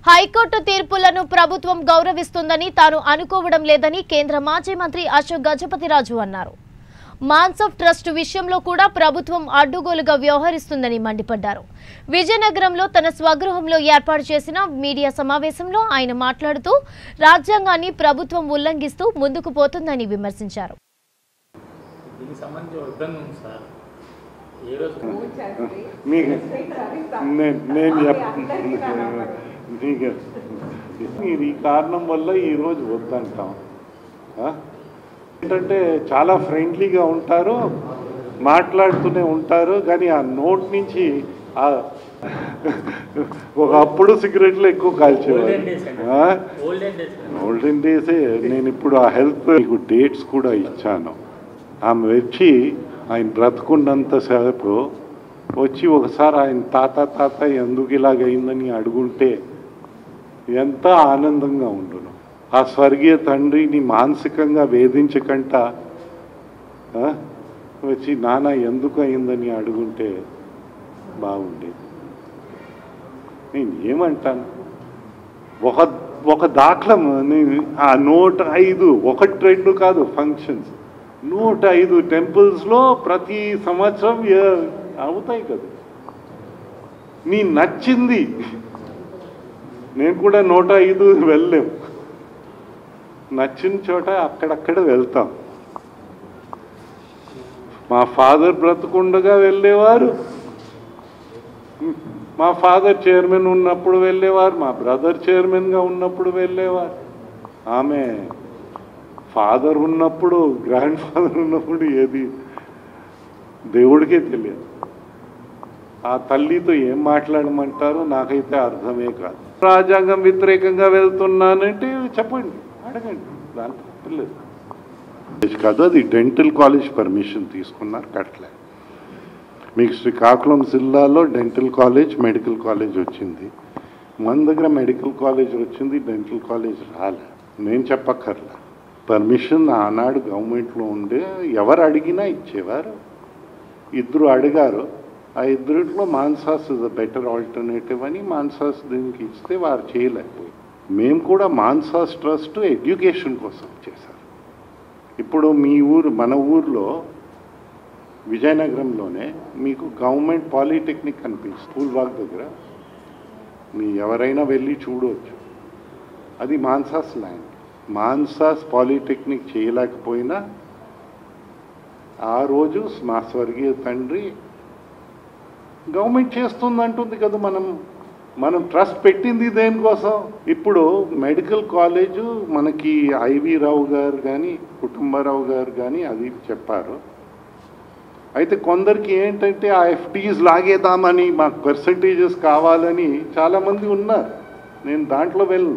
High court తీర్పులను ప్రభుత్వం గౌరవిస్తుందని తాను అనుకోవడం లేదని కేంద్ర మాజీ మంత్రి అశోక్ గజపతిరాజు అన్నారు మాన్సఫ్ ట్రస్ట్ విషయంలో కూడా ప్రభుత్వం అడ్డుగోలుగా వ్యవహరిస్తుందని మండిపడ్డారు విజయనగరంలో తన స్వగృహంలో ఏర్పాటు చేసిన మీడియా సమావేశంలో ఆయన మాట్లాడుతూ రాజ్యాంగాన్ని ప్రభుత్వం ఉల్లంఘిస్తూ ముందుకు పోతుందని విమర్శించారు దీనికి సంబంధించి ఒక ఇబ్బంది ఉంది సార్ ఏ రోజు మీకు నేను నేను చెప్ నీకు మీరు ఈ కారణం వల్ల ఈరోజు వద్దంటాం ఆ? ఏంటంటే చాలా ఫ్రెండ్లీగా ఉంటారు మాట్లాడుతూనే ఉంటారు కానీ ఆ నోట్ నుంచి ఆ ఒకప్పుడు సిగరెట్లు ఎక్కువ కాల్చేవారు ఓల్డెన్ డేస్ అండి ఆ? ఓల్డెన్ డేస్ ఓల్డెన్ డేసే నేను ఇప్పుడు ఆ హెల్త్ మీకు డేట్స్ కూడా ఇచ్చాను ఆమె వచ్చి ఆయన బ్రతుకున్నంతసేపు వచ్చి ఒకసారి ఆయన తాత తాత ఎందుకు ఇలాగైందని అడుగుంటే ఎంత ఆనందంగా ఉండును ఆ స్వర్గీయ తండ్రిని మానసికంగా వేధించకంట ఆ, వచ్చి నాన్న ఎందుకు అయిందని అడుగుంటే బాగుండేది నేను ఏమంటాను ఒక ఒక దాఖలం నేను ఆ నూట ఐదు ఒకటి రెండు కాదు ఫంక్షన్స్ నూట ఐదు టెంపుల్స్లో ప్రతి సంవత్సరం ఏ- అవుతాయి కదా నీ నచ్చింది నేను కూడా నూట ఐదు వెళ్ళలేం నచ్చిన చోట అక్కడక్కడ వెళ్తాం మా ఫాదర్ బ్రతుకుండగా వెళ్ళేవారు మా ఫాదర్ చైర్మన్ ఉన్నప్పుడు వెళ్ళేవారు మా బ్రదర్ చైర్మన్గా ఉన్నప్పుడు వెళ్ళేవారు ఆమె ఫాదర్ ఉన్నప్పుడు గ్రాండ్ ఫాదర్ ఉన్నప్పుడు ఏది దేవుడికే తెలియదు ఆ తల్లితో ఏం మాట్లాడమంటారో నాకైతే అర్థమే కాదు రాజ్యాంగం వ్యతిరేకంగా వెళ్తున్నానంటే చెప్పండి అడగండి దాంట్లో తప్పలేదు కాదు అది డెంటల్ కాలేజ్ పర్మిషన్ తీసుకున్నారు కట్టలే మీకు శ్రీకాకుళం జిల్లాలో డెంటల్ కాలేజ్ మెడికల్ కాలేజ్ వచ్చింది మన దగ్గర మెడికల్ కాలేజ్ వచ్చింది డెంటల్ కాలేజ్ రాలే నేను చెప్పక్కర్లా పర్మిషన్ ఆనాడు గవర్నమెంట్లో ఉండే ఎవరు అడిగినా ఇచ్చేవారు ఇద్దరు అడిగారు ఆ ఇద్దరిలో MANSAS is a better alternative అని మాన్సాస్ దీనికి ఇస్తే వారు చేయలేకపోయి మేము కూడా మాన్సాస్ ట్రస్ట్ ఎడ్యుకేషన్ కోసం చేశారు ఇప్పుడు మీ ఊరు మన ఊర్లో విజయనగరంలోనే మీకు గవర్నమెంట్ పాలిటెక్నిక్ కనిపిస్తుంది స్కూల్ వాక్ దగ్గర మీ ఎవరైనా వెళ్ళి చూడవచ్చు అది మాన్సాస్ ల్యాండ్ మాన్సాస్ పాలిటెక్నిక్ చేయలేకపోయినా ఆ రోజు మా స్వర్గీయ తండ్రి గవర్నమెంట్ చేస్తుందంటుంది కదా మనం మనం ట్రస్ట్ పెట్టింది దేనికోసం ఇప్పుడు మెడికల్ కాలేజు మనకి ఐవి రావు గారు కానీ కుటుంబరావు గారు కానీ అది చెప్పారు అయితే కొందరికి ఏంటంటే ఆ ఎఫ్టీస్ లాగేద్దామని మాకు పర్సంటేజెస్ కావాలని చాలామంది ఉన్నారు నేను దాంట్లో వెళ్ళను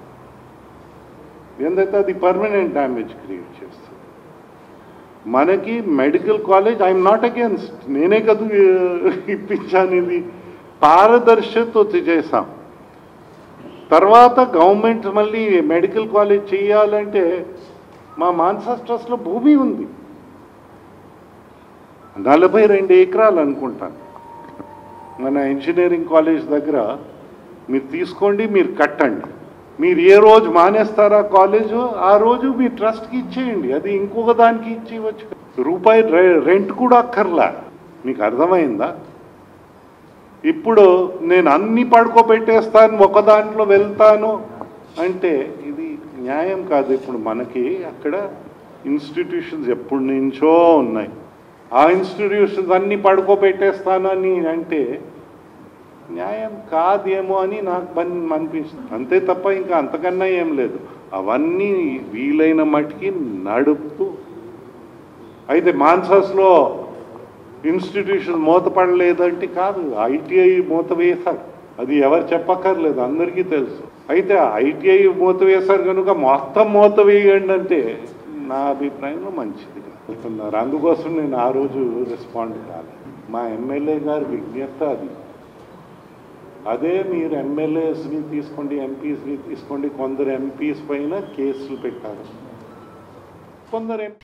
ఏంటంటే అది పర్మనెంట్ డ్యామేజ్ క్రియేట్ చేస్తుంది మనకి medical college I'm not against నేనే కదా ఇప్పించాను ఇది పారదర్శకతో చేశాం తర్వాత గవర్నమెంట్ మళ్ళీ మెడికల్ కాలేజ్ చేయాలంటే మా మాన్సాస్ ట్రస్ట్లో భూమి ఉంది నలభై రెండు ఎకరాలు అనుకుంటాను మన ఇంజనీరింగ్ కాలేజ్ దగ్గర మీరు తీసుకోండి మీరు కట్టండి మీరు ఏ రోజు మానేస్తారా కాలేజు ఆ రోజు మీ ట్రస్ట్కి ఇచ్చేయండి అది ఇంకొక దానికి ఇచ్చేయవచ్చు రూపాయి రె- రెంట్ కూడా అక్కర్లా మీకు అర్థమైందా ఇప్పుడు నేను అన్ని పడుకోబెట్టేస్తాను ఒక దాంట్లో వెళ్తాను అంటే ఇది న్యాయం కాదు ఇప్పుడు మనకి అక్కడ ఇన్స్టిట్యూషన్స్ ఎప్పటి నుంచో ఉన్నాయి ఆ ఇన్స్టిట్యూషన్స్ అన్ని పడుకోబెట్టేస్తానని అంటే న్యాయం కాదేమో అని నాకు బన్ అనిపిస్తుంది అంతే తప్ప ఇంకా అంతకన్నా ఏం లేదు అవన్నీ వీలైన మట్టుకి నడుపుతూ అయితే మాన్సాస్లో ఇన్స్టిట్యూషన్ మూతపడలేదంటే కాదు ఐటీఐ మూత వేశారు అది ఎవరు చెప్పక్కర్లేదు అందరికీ తెలుసు అయితే ఐటీఐ మూత వేశారు కనుక మొత్తం మూత వేయండి అంటే నా అభిప్రాయంలో మంచిది చెప్తున్నారు అందుకోసం నేను ఆ రోజు రెస్పాండ్ కాలేదు మా ఎమ్మెల్యే గారి విజ్ఞప్తి అది అదే మీరు ఎమ్మెల్యేస్ని తీసుకోండి ఎంపీస్ని తీసుకోండి కొందరు ఎంపీస్ పైన కేసులు పెట్టారు కొందరు